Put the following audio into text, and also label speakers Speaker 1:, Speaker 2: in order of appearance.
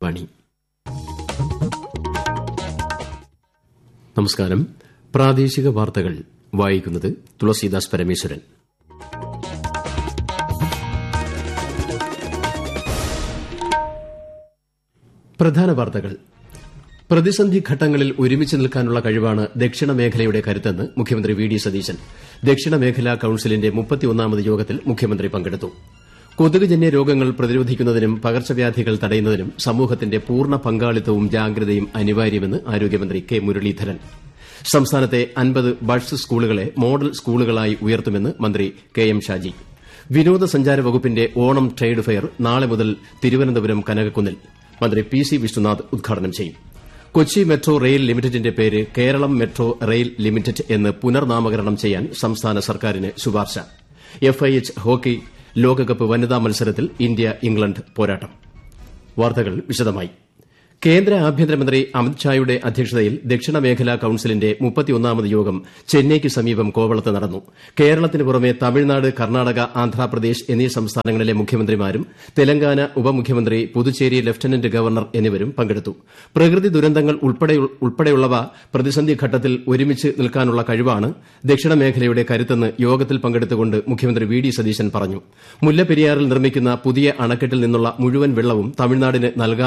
Speaker 1: പണി നമസ്കാരം പ്രാദേശിക വാർത്തകൾ വായിക്കുന്നത് തുളസീദാസ് പരമേശ്വരൻ പ്രധാന വാർത്തകൾ പ്രതിസന്ധി ഘട്ടങ്ങളിൽ ഒരുമിച്ച് നിൽക്കാനുള്ള കഴിവാണ് ദക്ഷിണ മേഖലയുടെ കരുത്തെന്ന് മുഖ്യമന്ത്രി വി ഡി സതീശൻ ദക്ഷിണ മേഖലാ കൌൺസിലിന്റെ മുപ്പത്തിയൊന്നാമത് യോഗത്തിൽ മുഖ്യമന്ത്രി പങ്കെടുത്തു കൊതുകുജന്യ രോഗങ്ങൾ പ്രതിരോധിക്കുന്നതിനും പകർച്ചവ്യാധികൾ തടയുന്നതിനും സമൂഹത്തിന്റെ പൂർണ്ണ പങ്കാളിത്തവും ജാഗ്രതയും അനിവാര്യമെന്ന് ആരോഗ്യമന്ത്രി കെ മുരളീധരൻ സംസ്ഥാനത്തെ അൻപത് ബഡ്സ് സ്കൂളുകളെ മോഡൽ സ്കൂളുകളായി ഉയർത്തുമെന്ന് മന്ത്രി കെ എം ഷാജി വിനോദസഞ്ചാര വകുപ്പിന്റെ ഓണം ട്രേഡ് ഫെയർ നാളെ മുതൽ തിരുവനന്തപുരം കനകക്കുന്നിൽ മന്ത്രി പി സി വിഷ്ണുനാഥ് ഉദ്ഘാടനം ചെയ്യും കൊച്ചി മെട്രോ റെയിൽ ലിമിറ്റഡിന്റെ പേര് കേരളം മെട്രോ റെയിൽ ലിമിറ്റഡ് എന്ന് പുനർനാമകരണം ചെയ്യാൻ സംസ്ഥാന സർക്കാരിന് ശുപാർശ എഫ്ഐഎച്ച് ഹോക്കി ലോകകപ്പ് വനിതാ മത്സരത്തിൽ ഇന്ത്യ ഇംഗ്ലണ്ട് പോരാട്ടം വാർത്തകൾ വിശദമായി കേന്ദ്ര ആഭ്യന്തരമന്ത്രി അമിത്ഷായുടെ അധ്യക്ഷതയിൽ ദക്ഷിണ മേഖലാ കൌൺസിലിന്റെ മുപ്പത്തിയൊന്നാമത് യോഗം ചെന്നൈയ്ക്ക് സമീപം കോവളത്ത് നടന്നു കേരളത്തിന് പുറമെ തമിഴ്നാട് കർണ്ണാടക ആന്ധ്രാപ്രദേശ് എന്നീ സംസ്ഥാനങ്ങളിലെ മുഖ്യമന്ത്രിമാരും തെലങ്കാന ഉപമുഖ്യമന്ത്രി പുതുച്ചേരി ലഫ്റ്റനന്റ് ഗവർണർ എന്നിവരും പങ്കെടുത്തു പ്രകൃതി ദുരന്തങ്ങൾ ഉൾപ്പെടെയുള്ളവ പ്രതിസന്ധി ഘട്ടത്തിൽ ഒരുമിച്ച് നിൽക്കാനുള്ള കഴിവാണ് ദക്ഷിണ മേഖലയുടെ കരുത്തെന്ന് യോഗത്തിൽ പങ്കെടുത്തുകൊണ്ട് മുഖ്യമന്ത്രി വി ഡി സതീശൻ പറഞ്ഞു മുല്ലപ്പെരിയാറിൽ നിർമ്മിക്കുന്ന പുതിയ അണക്കെട്ടിൽ നിന്നുള്ള മുഴുവൻ വെള്ളവും തമിഴ്നാടിന് നൽകാം